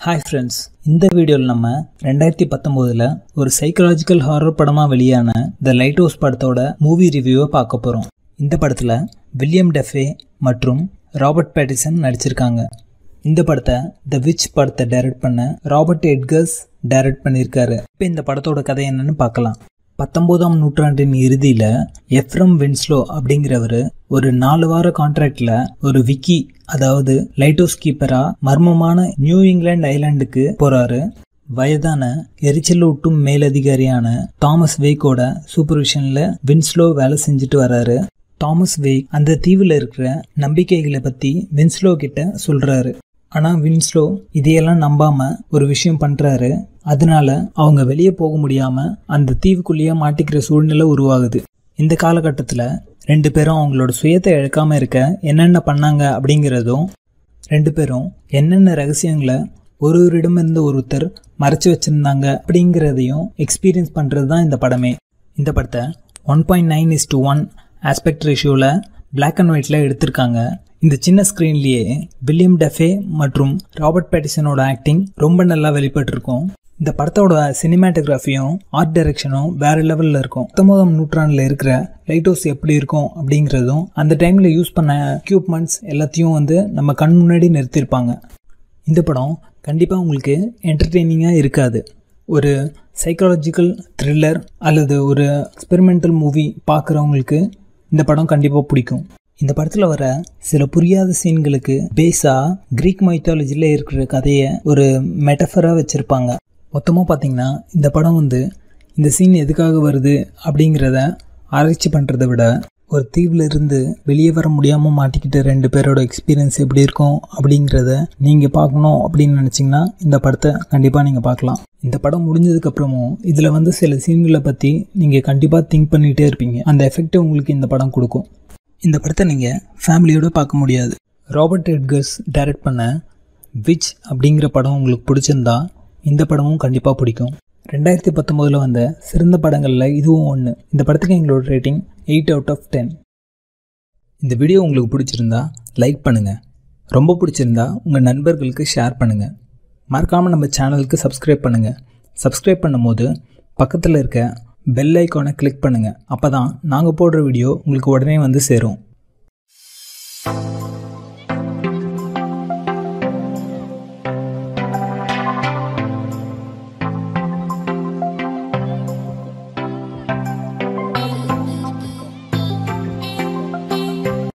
hi friends இந்த வீடியோவில் நம்ம ரெண்டாயிரத்தி பத்தொம்போதில் ஒரு சைக்கலாஜிக்கல் ஹாரர் படமாக வெளியான த லைட் ஹவுஸ் படத்தோட மூவி ரிவ்யூவை பார்க்க போகிறோம் இந்த படத்தில் வில்லியம் டெஃபே மற்றும் ராபர்ட் பேட்டிசன் நடிச்சிருக்காங்க இந்த படத்தை த விச் படத்தை டைரக்ட் பண்ண ராபர்ட் எட்கர்ஸ் டைரக்ட் பண்ணியிருக்காரு இப்போ இந்த படத்தோட கதை என்னன்னு பார்க்கலாம் பத்தொன்பதாம் நூற்றாண்டின் இறுதியில் எஃப்ரம் வின்ஸ்லோ அப்படிங்கிறவர் ஒரு நாலு வார கான்ட்ராக்டில் ஒரு விக்கி அதாவது லைட் ஹவுஸ் கீப்பராக மர்மமான நியூ இங்கிலாந்து ஐலாண்டுக்கு போகிறாரு வயதான எரிச்சலூட்டும் மேலதிகாரியான தாமஸ் வேக்கோட சூப்பர்விஷனில் வின்ஸ்லோ வேலை செஞ்சுட்டு வராரு தாமஸ் வேக் அந்த தீவில் இருக்கிற நம்பிக்கைகளை பற்றி வின்ஸ்லோ கிட்ட சொல்கிறாரு ஆனால் வின்ஸ்லோ இதையெல்லாம் நம்பாம ஒரு விஷயம் பண்ணுறாரு அதனால அவங்க வெளியே போக முடியாமல் அந்த தீவுக்குள்ளேயே மாட்டிக்கிற சூழ்நிலை உருவாகுது இந்த காலகட்டத்தில் ரெண்டு பேரும் அவங்களோட சுயத்தை இழக்காம இருக்க என்னென்ன பண்ணாங்க அப்படிங்கிறதும் ரெண்டு பேரும் என்னென்ன ரகசியங்களை ஒருவரிடமிருந்து ஒருத்தர் மறைச்சு வச்சிருந்தாங்க அப்படிங்கிறதையும் எக்ஸ்பீரியன்ஸ் பண்ணுறது தான் இந்த படமே இந்த படத்தை one point nine is to one aspect ரேஷியோவில் பிளாக் அண்ட் ஒயிட்டில் எடுத்திருக்காங்க இந்த சின்ன ஸ்க்ரீன்லேயே வில்லியம் டெஃபே மற்றும் ராபர்ட் பேட்டிசனோட ஆக்டிங் ரொம்ப நல்லா வெளிப்பட்டிருக்கும் இந்த படத்தோட சினிமாட்டோகிராஃபியும் ஆர்ட் டைரக்ஷனும் வேற லெவலில் இருக்கும் பத்தொன்பதாம் நூற்றாண்டில் இருக்கிற லைட் ஹவுஸ் எப்படி இருக்கும் அப்படிங்கிறதும் அந்த டைமில் யூஸ் பண்ண எக்யூப்மெண்ட்ஸ் எல்லாத்தையும் வந்து நம்ம கண் முன்னாடி நிறுத்தியிருப்பாங்க இந்த படம் கண்டிப்பாக உங்களுக்கு என்டர்டெய்னிங்காக இருக்காது ஒரு சைக்காலஜிக்கல் த்ரில்லர் அல்லது ஒரு எக்ஸ்பெரிமெண்டல் மூவி பார்க்குறவங்களுக்கு இந்த படம் கண்டிப்பாக பிடிக்கும் இந்த படத்தில் வர சில புரியாத சீன்களுக்கு பேஸாக க்ரீக் மைத்தாலஜியில் இருக்கிற கதையை ஒரு மெட்டஃபராக வச்சுருப்பாங்க மொத்தமாக பார்த்தீங்கன்னா இந்த படம் வந்து இந்த சீன் எதுக்காக வருது அப்படிங்கிறத ஆராய்ச்சி பண்ணுறதை விட ஒரு தீவில் இருந்து வெளியே வர முடியாமல் மாட்டிக்கிட்ட ரெண்டு பேரோட எக்ஸ்பீரியன்ஸ் எப்படி இருக்கும் அப்படிங்கிறத நீங்கள் பார்க்கணும் அப்படின்னு நினச்சிங்கன்னா இந்த படத்தை கண்டிப்பாக நீங்கள் பார்க்கலாம் இந்த படம் முடிஞ்சதுக்கப்புறமும் இதில் வந்து சில சீன்களை பற்றி நீங்கள் கண்டிப்பாக திங்க் பண்ணிகிட்டே இருப்பீங்க அந்த எஃபெக்டை உங்களுக்கு இந்த படம் கொடுக்கும் இந்த படத்தை நீங்கள் ஃபேமிலியோடு பார்க்க முடியாது ராபர்ட் எட்கர்ஸ் டைரக்ட் பண்ண விச் அப்படிங்கிற படம் உங்களுக்கு பிடிச்சிருந்தா இந்த படமும் கண்டிப்பாக பிடிக்கும் ரெண்டாயிரத்தி பத்தொம்போதில் வந்த சிறந்த படங்களில் இதுவும் ஒன்று இந்த படத்துக்கு எங்களோட rating eight out of ten இந்த வீடியோ உங்களுக்கு பிடிச்சிருந்தா லைக் பண்ணுங்கள் ரொம்ப பிடிச்சிருந்தா உங்கள் நண்பர்களுக்கு ஷேர் பண்ணுங்கள் மறக்காமல் நம்ம சேனலுக்கு சப்ஸ்கிரைப் பண்ணுங்கள் சப்ஸ்கிரைப் பண்ணும்போது பக்கத்தில் இருக்க பெல் ஐக்கானை கிளிக் பண்ணுங்கள் அப்போ தான் நாங்கள் போடுற வீடியோ உங்களுக்கு உடனே வந்து சேரும்